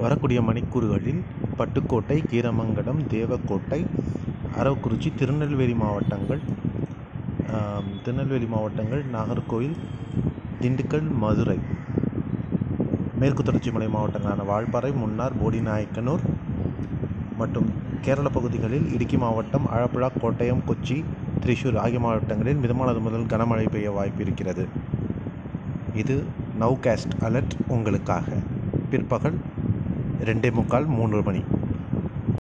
வரக்கூடிய மணிக்கூறுகளில் பட்டுக்கோட்டை கீரமங்கலம் தேவக்கோட்டை அரவக்குறிச்சி திருநெல்வேலி மாவட்டங்கள் ஆம், திருநெல்வேலி மாவட்டங்கள் நாகர்கோவில் திண்டுக்கல் மதுரை மேற்கு தொடர்ச்சி மலை மாவட்டங்களான வால்பாறை முன்னார் போடிநாயக்கனூர் மற்றும் கேரள பகுதிகளில் இடுக்கி மாவட்டம் ஆலப்புழா கோட்டயம் கொச்சி திரிசூர் ஆகிய மாவட்டங்களில் மிதமானது முதல் கனமழை பெய்ய வாய்ப்பு இருக்கிறது இது நவ்காஸ்ட் அலர்ட் உங்களுக்காக பிற்பகல் ரெண்டே முக்கால் மூன்று மணி